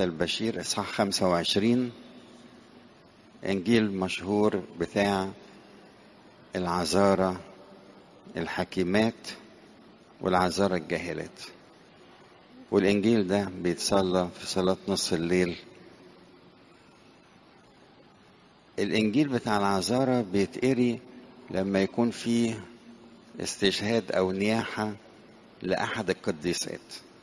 متى البشير إصحاح 25 إنجيل مشهور بتاع العذارى الحكيمات والعذارى الجاهلات والإنجيل ده بيتصلى في صلاة نص الليل الإنجيل بتاع العذارى بيتقري لما يكون فيه استشهاد أو نياحة لأحد القديسات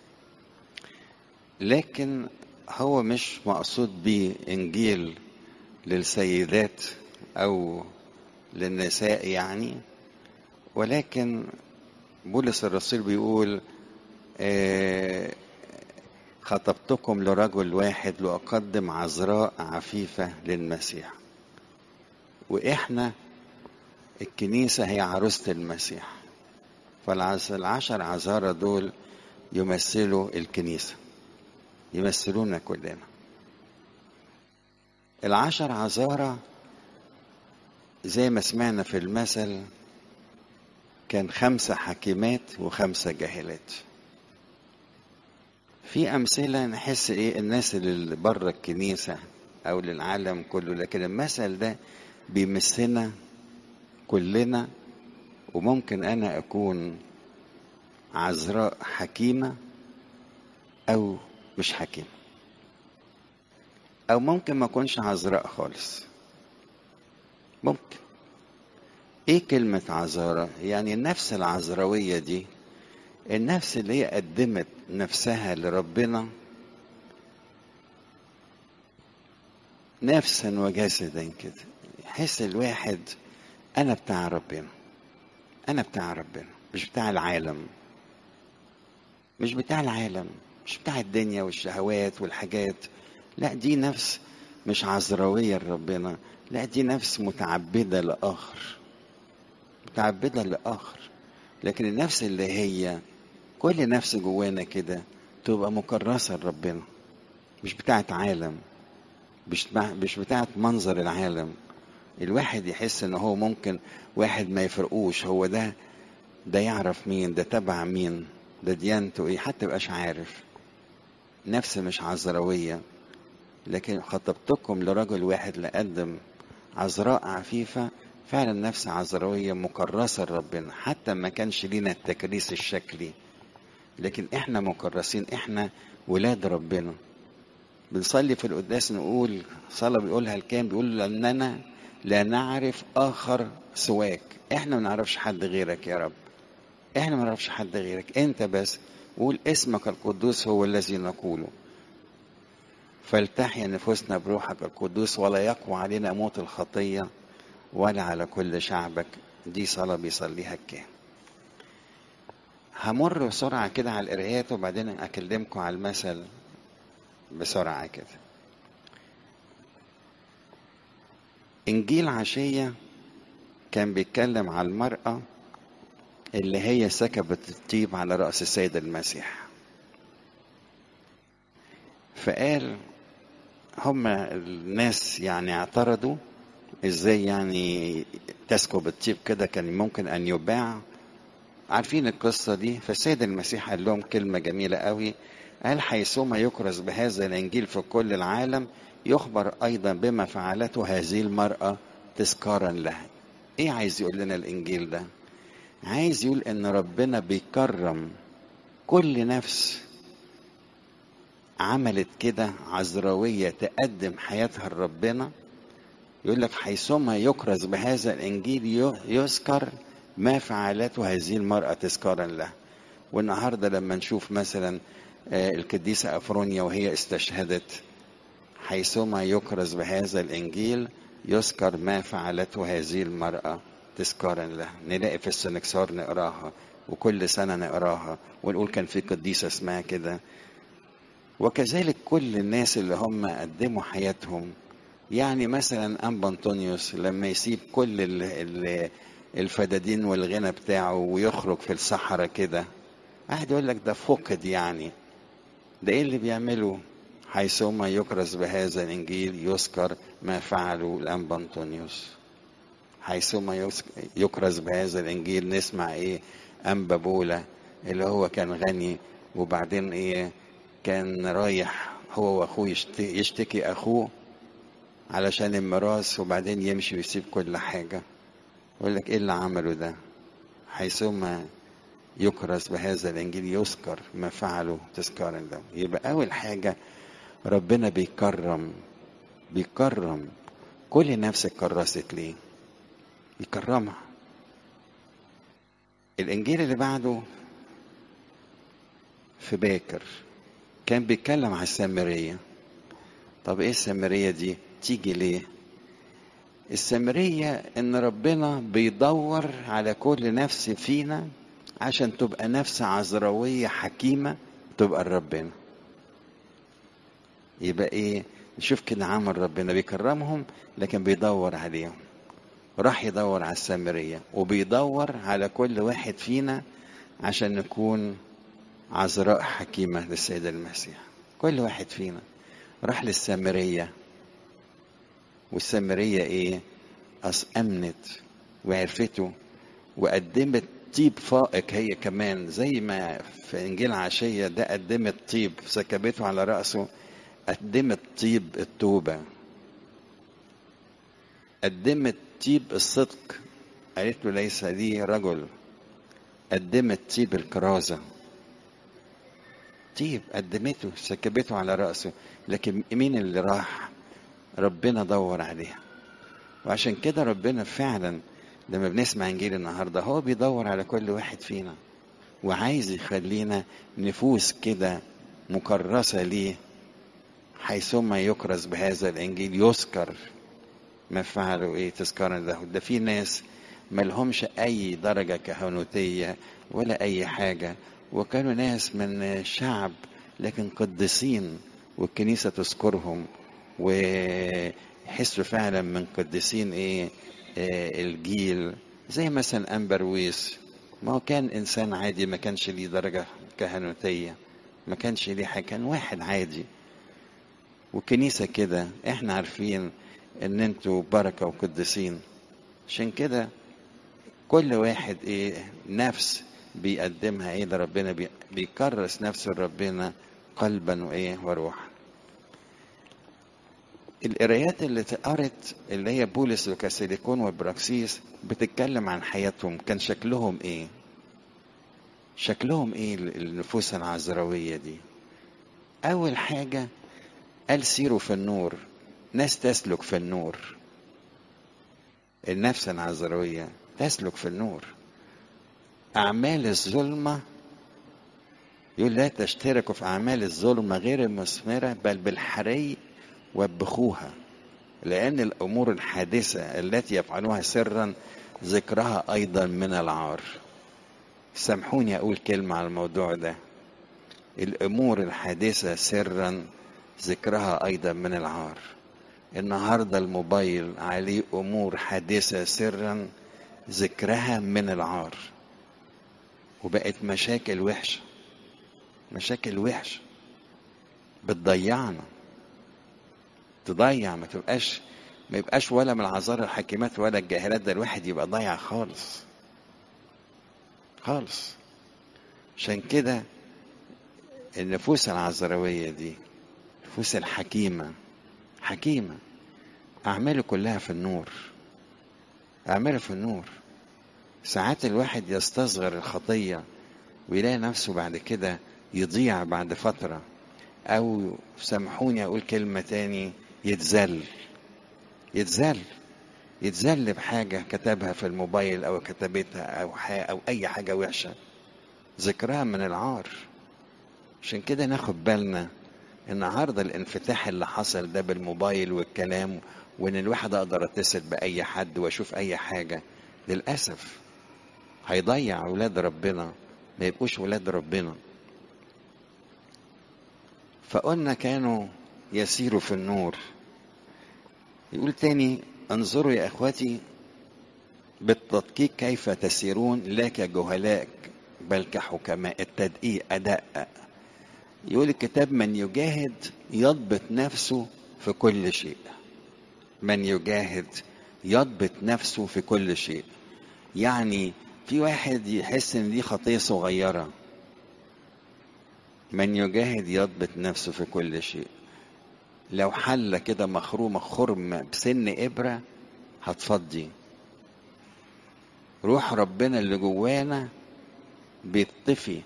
لكن هو مش مقصود بيه إنجيل للسيدات أو للنساء يعني ولكن بولس الرسول بيقول آه خطبتكم لرجل واحد لأقدم عذراء عفيفة للمسيح وإحنا الكنيسة هي عروسة المسيح فالعشر عذارى دول يمثلوا الكنيسة يمثلونا كلنا العشر عذارى زي ما سمعنا في المثل كان خمسة حكيمات وخمسة جاهلات في أمثلة نحس إيه الناس اللي بره الكنيسة أو للعالم كله لكن المثل ده بيمسنا كلنا وممكن أنا أكون عذراء حكيمة أو مش حكيمة أو ممكن ما أكونش عذراء خالص ممكن إيه كلمة عذارى؟ يعني النفس العذراوية دي النفس اللي هي قدمت نفسها لربنا نفسا وجسدا كده يحس الواحد انا بتاع ربنا انا بتاع ربنا مش بتاع العالم مش بتاع العالم مش بتاع الدنيا والشهوات والحاجات لا دي نفس مش عذراويه لربنا لا دي نفس متعبده لاخر متعبده لاخر لكن النفس اللي هي كل نفس جوانا كده تبقى مكرسه لربنا مش بتاعت عالم مش مش بتاعت منظر العالم الواحد يحس ان هو ممكن واحد ما يفرقوش هو ده ده يعرف مين ده تبع مين ده ديانته ايه حتى يبقاش عارف نفس مش عذراوية لكن خطبتكم لرجل واحد لقدم عذراء عفيفة فعلا نفس عذراوية مكرسة لربنا حتى ما كانش لينا التكريس الشكلي لكن احنا مكرسين احنا ولاد ربنا بنصلي في القداس نقول صلاة بيقولها الكام بيقول لأننا لا نعرف آخر سواك احنا ما نعرفش حد غيرك يا رب احنا ما نعرفش حد غيرك انت بس قول اسمك القدوس هو الذي نقوله فلتحيا نفوسنا بروحك القدوس ولا يقوى علينا موت الخطية ولا على كل شعبك دي صلاة بيصليها الكاهن همر بسرعة كده على القرايات وبعدين أكلمكم على المثل بسرعة كده إنجيل عشية كان بيتكلم على المرأة اللي هي سكبت الطيب على رأس السيد المسيح فقال هم الناس يعني اعترضوا ازاي يعني تسكب الطيب كده كان ممكن ان يباع عارفين القصة دي فالسيد المسيح قال لهم كلمة جميلة قوي قال حيثما يكرز بهذا الانجيل في كل العالم يخبر ايضا بما فعلته هذه المراه تذكارا لها ايه عايز يقول لنا الانجيل ده عايز يقول ان ربنا بيكرم كل نفس عملت كده عذراويه تقدم حياتها لربنا يقول لك حيثما يكرز بهذا الانجيل يذكر ما فعلته هذه المراه تذكارا لها والنهارده لما نشوف مثلا القديسة أفرونيا وهي استشهدت حيثما يكرز بهذا الإنجيل يذكر ما فعلته هذه المرأة تذكارا لها نلاقي في السنكسار نقراها وكل سنة نقراها ونقول كان في قديسة اسمها كده وكذلك كل الناس اللي هم قدموا حياتهم يعني مثلا أنبا أنطونيوس لما يسيب كل ال ال الفدادين والغنى بتاعه ويخرج في الصحراء كده واحد يقول لك ده فقد يعني ده ايه اللي بيعمله حيثما يكرز بهذا الانجيل يذكر ما فعله الانبا انطونيوس حيثما يكرز بهذا الانجيل نسمع ايه انبا بولا اللي هو كان غني وبعدين ايه كان رايح هو واخوه يشت- يشتكي اخوه علشان الميراث وبعدين يمشي ويسيب كل حاجة يقول لك ايه اللي عمله ده حيثما يكرس بهذا الانجيل يذكر ما فعله تذكارا له يبقى اول حاجة ربنا بيكرم بيكرم كل نفس كرست ليه يكرمها الانجيل اللي بعده في باكر كان بيتكلم على السامرية طب ايه السامرية دي تيجي ليه السامرية ان ربنا بيدور على كل نفس فينا عشان تبقى نفس عذراوية حكيمة تبقى ربنا يبقى ايه نشوف كده عمل ربنا بيكرمهم لكن بيدور عليهم راح يدور على السامرية وبيدور على كل واحد فينا عشان نكون عذراء حكيمة للسيد المسيح كل واحد فينا راح للسامرية والسامرية ايه أص أمنت وعرفته وقدمت طيب فائق هي كمان زي ما في إنجيل عشية ده قدمت طيب سكبته على رأسه قدمت طيب التوبة قدمت طيب الصدق قالت له ليس لي رجل قدمت طيب الكرازة طيب قدمته سكبته على رأسه لكن مين اللي راح ربنا دور عليها وعشان كده ربنا فعلا لما بنسمع انجيل النهارده هو بيدور على كل واحد فينا وعايز يخلينا نفوس كده مكرسة ليه حيثما يكرس بهذا الانجيل يذكر ما فعلوا ايه تذكارا له ده في ناس ملهمش اي درجة كهنوتية ولا اي حاجة وكانوا ناس من الشعب لكن قديسين والكنيسة تذكرهم ويحسوا فعلا من قديسين ايه آه الجيل زي مثلا امبرويس ما هو كان انسان عادي ما كانش ليه درجة كهنوتية ما كانش ليه حاجة كان واحد عادي والكنيسة كده احنا عارفين ان انتوا بركة وقديسين عشان كده كل واحد ايه نفس بيقدمها ايه لربنا بي- بيكرس نفسه لربنا قلبا وايه وروحا القرايات اللي اتقرت اللي هي بولس وكاسيليكون وبراكسيس بتتكلم عن حياتهم كان شكلهم ايه شكلهم ايه النفوس العذراوية دي اول حاجة قال سيروا في النور ناس تسلك في النور النفس العذراوية تسلك في النور أعمال الظلمة يقول لا تشتركوا في أعمال الظلمة غير المثمرة بل بالحري وبخوها لأن الأمور الحادثة التي يفعلوها سرا ذكرها أيضا من العار سامحوني أقول كلمة على الموضوع ده الأمور الحادثة سرا ذكرها أيضا من العار النهاردة الموبايل عليه أمور حادثة سرا ذكرها من العار وبقت مشاكل وحشة مشاكل وحشة بتضيعنا تضيع ما تبقاش ما يبقاش ولا من العذارى الحكيمات ولا الجاهلات ده الواحد يبقى ضايع خالص خالص عشان كده النفوس العذراوية دي النفوس الحكيمة حكيمة أعماله كلها في النور أعماله في النور ساعات الواحد يستصغر الخطية ويلاقي نفسه بعد كده يضيع بعد فترة أو سامحوني أقول كلمة تاني يتذل يتذل يتذل بحاجة كتبها في الموبايل أو كتبتها أو حاجة أو أي حاجة وحشة ذكرها من العار عشان كده ناخد بالنا النهارده الانفتاح اللي حصل ده بالموبايل والكلام وان الواحد اقدر اتصل باي حد واشوف اي حاجه للاسف هيضيع اولاد ربنا ما يبقوش ولاد ربنا فقلنا كانوا يسيروا في النور يقول تاني انظروا يا اخوتي بالتدقيق كيف تسيرون لا كجهلاء بل كحكماء التدقيق ادق يقول الكتاب من يجاهد يضبط نفسه في كل شيء من يجاهد يضبط نفسه في كل شيء يعني في واحد يحس ان دي خطيه صغيره من يجاهد يضبط نفسه في كل شيء لو حلة كده مخرومة خرم بسن إبرة هتفضي روح ربنا اللي جوانا بيطفي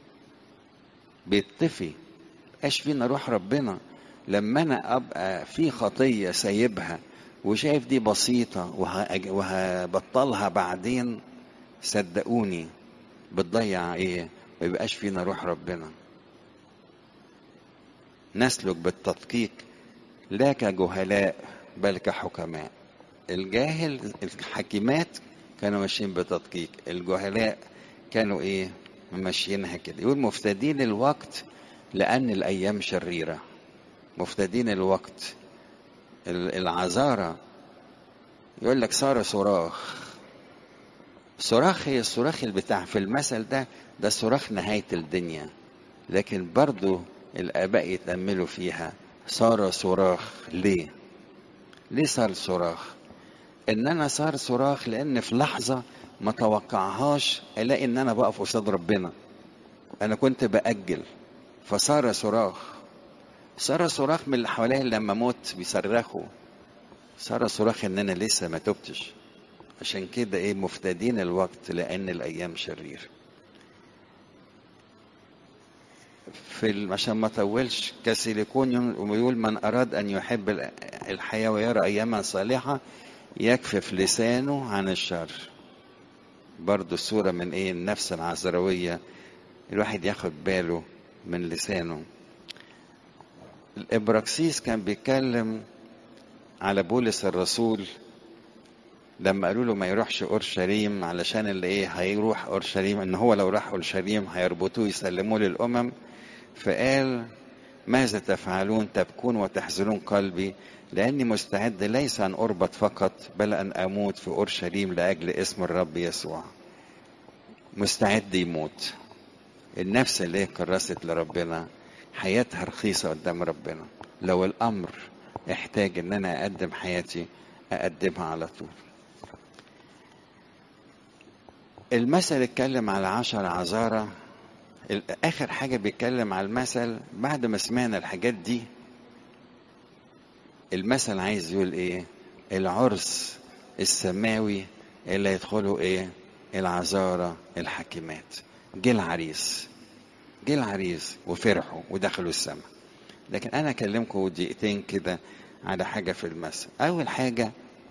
بيطفي مبقاش فينا روح ربنا لما انا ابقى في خطيه سايبها وشايف دي بسيطه وه- وهبطلها بعدين صدقوني بتضيع ايه ما يبقاش فينا روح ربنا نسلك بالتدقيق لا كجهلاء بل كحكماء الجاهل الحكيمات كانوا ماشيين بتدقيق الجهلاء كانوا ايه ماشيينها كده يقول مفتدين الوقت لأن الأيام شريرة مفتدين الوقت ال- العذارة يقول لك صار صراخ صراخ هي الصراخ اللي بتاع في المثل ده ده صراخ نهاية الدنيا لكن برضو الآباء يتأملوا فيها صار صراخ ليه ليه صار صراخ ان انا صار صراخ لان في لحظة ما توقعهاش الاقي ان انا بقف قصاد ربنا انا كنت بأجل فصار صراخ صار صراخ من اللي حواليا لما موت بيصرخوا صار صراخ ان انا لسه ما تبتش عشان كده ايه مفتدين الوقت لان الايام شرير في ال- عشان ما اطولش كسيليكون ويقول من اراد ان يحب ال- الحياه ويرى اياما صالحه يكفف لسانه عن الشر برضو صورة من ايه النفس العذراوية الواحد ياخد باله من لسانه الابراكسيس كان بيتكلم على بولس الرسول لما قالوا له ما يروحش اورشليم علشان اللي ايه هيروح اورشليم ان هو لو راح اورشليم هيربطوه يسلموه للامم فقال ماذا تفعلون تبكون وتحزنون قلبي لاني مستعد ليس ان اربط فقط بل ان اموت في اورشليم لاجل اسم الرب يسوع مستعد يموت النفس اللي هي كرست لربنا حياتها رخيصة قدام ربنا لو الأمر احتاج إن أنا أقدم حياتي أقدمها على طول المثل اتكلم على عشر عذارى ال- آخر حاجة بيتكلم على المثل بعد ما سمعنا الحاجات دي المثل عايز يقول إيه العرس السماوي اللي يدخلوا إيه العذارى الحكيمات جه العريس جه العريس وفرحوا ودخلوا السماء لكن انا اكلمكم دقيقتين كده على حاجه في المثل اول حاجه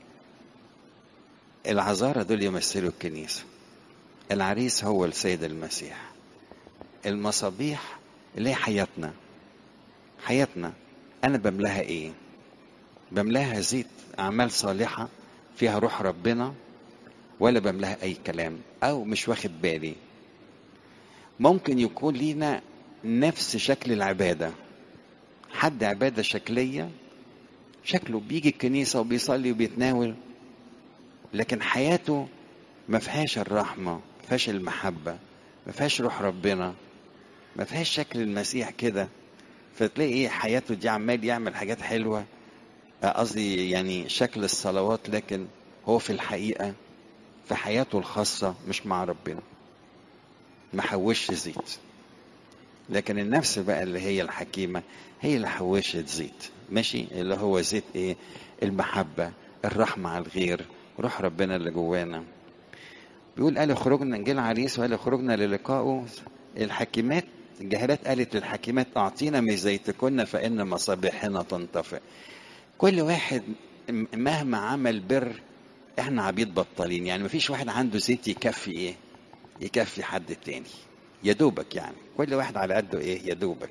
العذارى دول يمثلوا الكنيسه العريس هو السيد المسيح المصابيح اللي هي حياتنا حياتنا انا بملاها ايه بملاها زيت اعمال صالحه فيها روح ربنا ولا بملاها اي كلام او مش واخد بالي ممكن يكون لينا نفس شكل العبادة حد عبادة شكلية شكله بيجي الكنيسة وبيصلي وبيتناول لكن حياته ما فيهاش الرحمة ما فيهاش المحبة ما فيهاش روح ربنا ما فيهاش شكل المسيح كده فتلاقي ايه حياته دي عمال يعمل حاجات حلوة آه، قصدي يعني شكل الصلوات لكن هو في الحقيقة في حياته الخاصة مش مع ربنا ما حوش زيت لكن النفس بقى اللي هي الحكيمة هي اللي حوشت زيت ماشي اللي هو زيت ايه المحبة الرحمة على الغير روح ربنا اللي جوانا بيقول قال خرجنا جه العريس وقال خرجنا للقائه الحكيمات الجاهلات قالت للحكيمات اعطينا من زيتكن فان مصابيحنا تنطفئ كل واحد م- مهما عمل بر احنا عبيد بطالين يعني مفيش واحد عنده زيت يكفي ايه يكفي حد تاني يا دوبك يعني كل واحد على قده ايه يا دوبك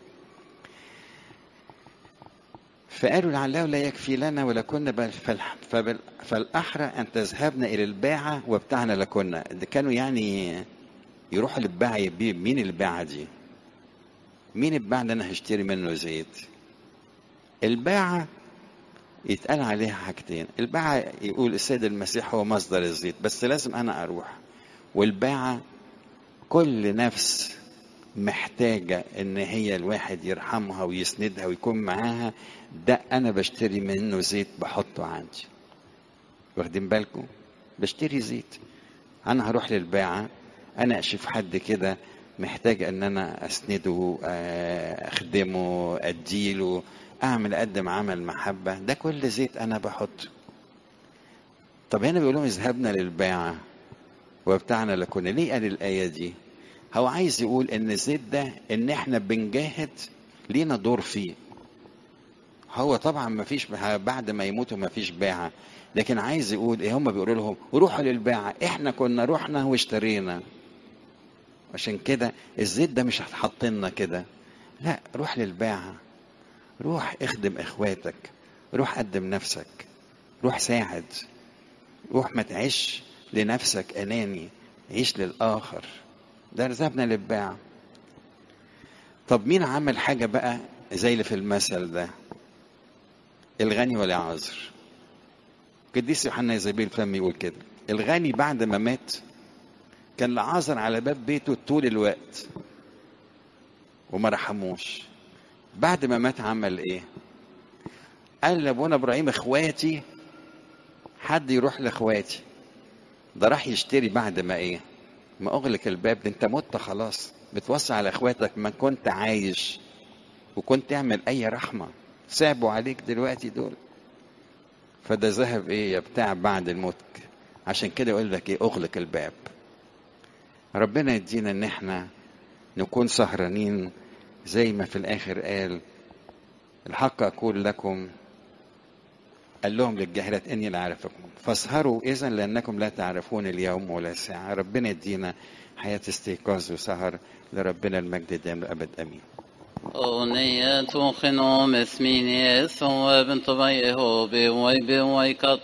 فقالوا لعله لا يكفي لنا ولكن بل فالح- فبل فالأحرى أن تذهبن إلى الباعة وابتعنا لكن ده كانوا يعني يروحوا للباعة يبيع مين الباعة دي مين الباعة اللي أنا هشتري منه زيت الباعة يتقال عليها حاجتين الباعة يقول السيد المسيح هو مصدر الزيت بس لازم أنا أروح والباعة كل نفس محتاجة إن هي الواحد يرحمها ويسندها ويكون معاها ده أنا بشتري منه زيت بحطه عندي واخدين بالكم بشتري زيت أنا هروح للباعة أنا أشوف حد كده محتاج إن أنا أسنده آه، أخدمه أديله اعمل اقدم عمل محبه ده كل زيت انا بحطه طب هنا بيقول لهم اذهبنا للباعة وبتاعنا لكنا ليه قال الآية دي هو عايز يقول ان الزيت ده ان احنا بنجاهد لينا دور فيه هو طبعا ما فيش بعد ما يموتوا ما فيش باعة لكن عايز يقول ايه هم بيقولوا لهم روحوا للباعة احنا كنا رحنا واشترينا عشان كده الزيت ده مش هتحط لنا كده لا روح للباعة روح اخدم اخواتك روح قدم نفسك روح ساعد روح ما تعيش لنفسك اناني عيش للاخر ده ذهبنا للباع طب مين عمل حاجه بقى زي اللي في المثل ده الغني ولا عذر قديس يوحنا يزابيل فم يقول كده الغني بعد ما مات كان لعازر على باب بيته طول الوقت وما رحموش بعد ما مات عمل ايه قال لابونا ابراهيم اخواتي حد يروح لاخواتي ده راح يشتري بعد ما ايه ما اغلق الباب ده انت مت خلاص بتوصي على اخواتك ما كنت عايش وكنت تعمل اي رحمه صعبوا عليك دلوقتي دول فده ذهب ايه يا بتاع بعد الموت عشان كده يقول لك ايه اغلق الباب ربنا يدينا ان احنا نكون سهرانين زي ما في الاخر قال الحق اقول لكم قال لهم للجاهلات اني لا اعرفكم فاسهروا اذا لانكم لا تعرفون اليوم ولا الساعه ربنا يدينا حياه استيقاظ وسهر لربنا المجد دائم الابد امين أغنية خنوم اسمين يسوع بنت بيه بوي بوي